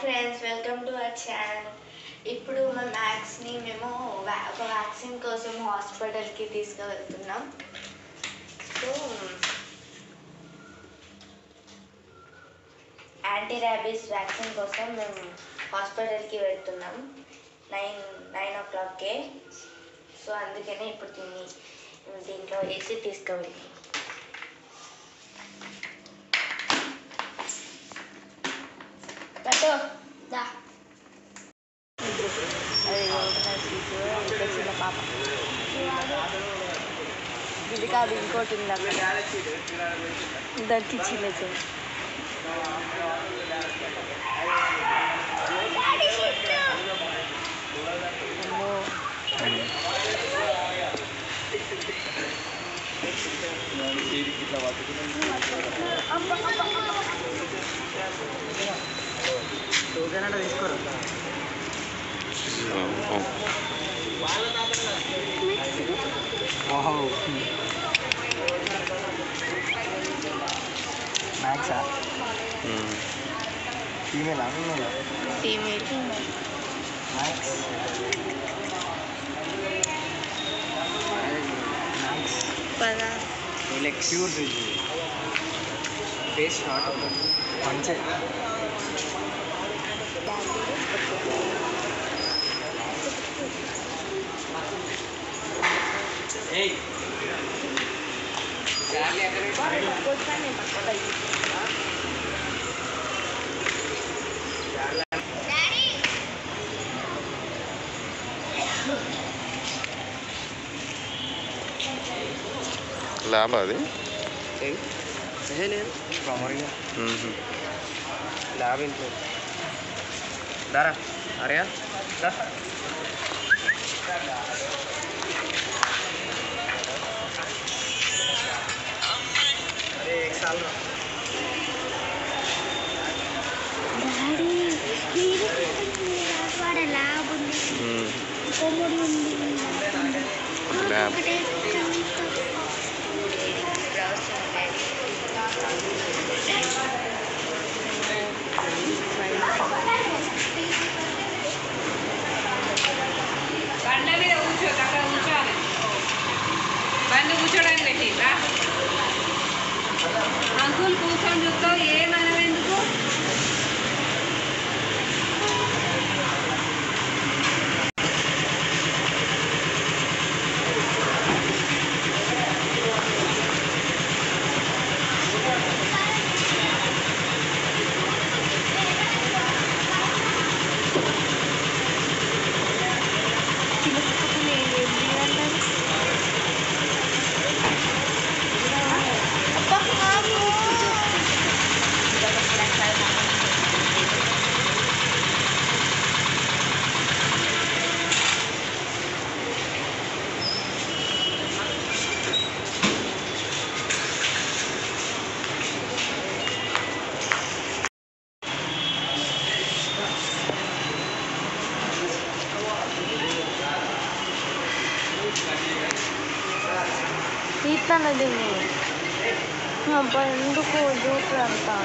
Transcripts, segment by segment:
Friends welcome to our channel ఇప్పుడు మా మ్యాక్స్ని మేము వ్యా- ఒక వ్యాక్సిన్ కోసం హాస్పిటల్కి తీసుకువెళ్తున్నాం సో యాంటీ ర్యాబీస్ వ్యాక్సిన్ కోసం మేము హాస్పిటల్కి వెళ్తున్నాం నైన్ నైన్ ఓ క్లాక్కే సో అందుకనే ఇప్పుడు దీన్ని దీంట్లో వేసి తీసుకువెళ్తాం పట్టు దా అది సీటు ఇంకా చిన్న పాప ఇది కాదు ఇంకోటి ఉంది అక్కడ దానికి చిన్న చిన్న అమ్మో మ్యాక్సా ఫీమేలా ఫీమేలా ఫీమేల్ మ్యాక్స్ మ్యాక్స్ పద ప్యూర్ రిజ్ ఫేస్ షార్ట్ అవుతుంది మంచి ల్యాబ్ అది లేదు మామూలుగా మ్మ్. ల్యాబ్ ఇంట్లో దారా అరియా దా अरे एक साल में డాడీ మీరు వాడ ల్యాబ్ ఉంది మ్మ్. కొమ్ముడు ఉంది ల్యాబ్ ఒకటే బండ మీద కూర్చో అక్కడ కూర్చోవాలి బండ కూర్చోడానికి పెట్టిందా అంకుల్ కూర్చొని చూస్తావు ఏమనం ఎందుకు తీస్తానది అబ్బా ఎందుకు జూట్లు అంతా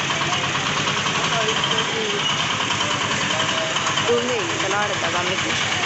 ఉంది ఎలా ఆడతా మమ్మీకి